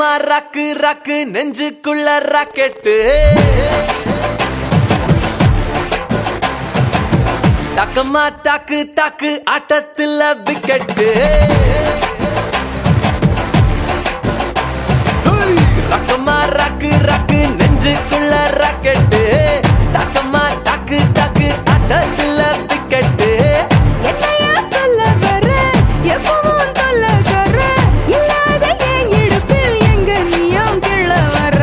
ரக்கமா ரக்கு ரக்கு நெஞ்சுக்குள்ள ராக்கெட்டு டக்கமா டாக்கு டாக்கு ஆட்டத்துல விக்கெட்டு ரக்கமா ரக்கு ரக்கு நெஞ்சுக்குள்ள ராக்கெட்டு டக்கமா டாக்கு டாக்கு ஆட்டத்துல விக்கெட்டு என்னையா சொல்ல வர எப்பவும் தொல்ல தர இல்லாத என் இடுப்பில் எங்க நீயும் கிள்ள வர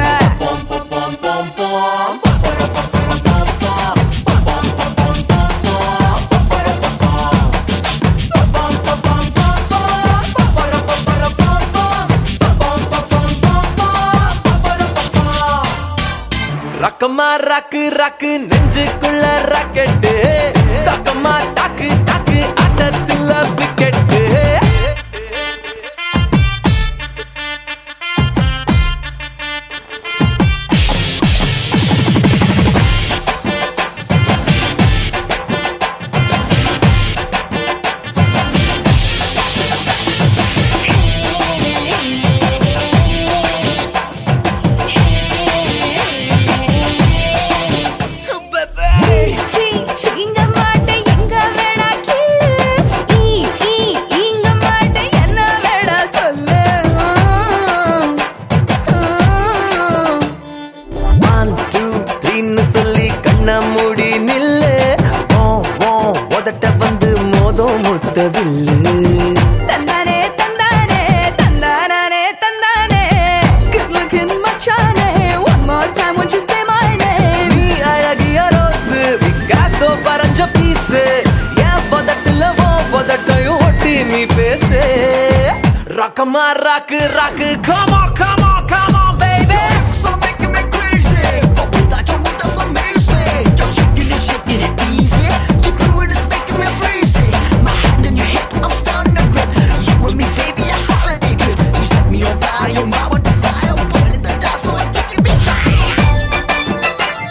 ரக்கமா ரக்கு ரக்கு நெஞ்சுக்குள்ள ராக்கெட்டு டக்கமா டாக்கு டாக்கு ஆட்டத்துல விக்கெட்டு சீ சீங்க மாட்டே எங்க வேணா கிள்ளு ஈ ஈ ஈங்க மாட்டே என்ன வேணா சொல்லு ஒன் டூ த்ரீன்னு சொல்லி கண்ண மூடி நில்லு ஓ ஓ உதட்ட வந்து மோதம் முத்தவில்லு தந்தானே தந்தானே தந்தானே தந்தானே good looking மச்சானே one more time won't you say my name நீ அழகிய ரோஸு பிகாசோ பறஞ்ச பீஸு என் பதட்டுல ஓ பதட்டையும் ஒட்டி நீ பேசு ரக்கமா ராக்கு ராக்கு come on come on come on baby So making me crazy. But without your move, that's amazing. You're shaking it, shaking it easy. Your groove is making me crazy. My hand in your hip, I'm starting to grip. You and me, baby, a holiday trip. You set me on fire, my one desire. Pulling the dance floor, taking me high.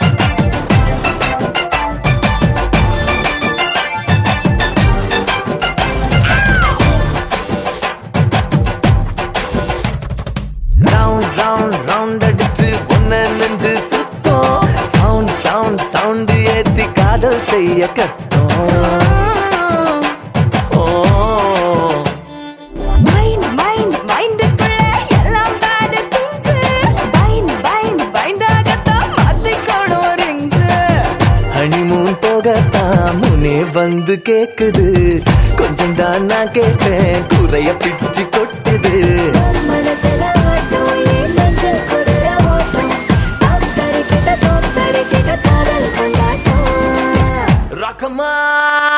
Round round round அடிச்சு ஒன்ன நெஞ்சு சுத்தம் sound sound sound ஏத்தி காதல் செய்ய கத்தோம் ஓ mind mind மைண்டுக்குள்ள எல்லாம் bad things bind bind bind ஆகத்தான் மாத்திக்கணும் rings honeymoon போகத்தான் முனே வந்து கேக்குது கொஞ்சம் தான் நான் கேட்டேன் குறைய பிச்சு கொட்டுது மனசுல ஆட்டம் ஏன் நெஞ்சில் குதிரை ஓட்டம் தோத்தரிக்கிட்ட தோத்தரிக்கிட்ட காதல் கொண்டாட்டம் ரக்கமா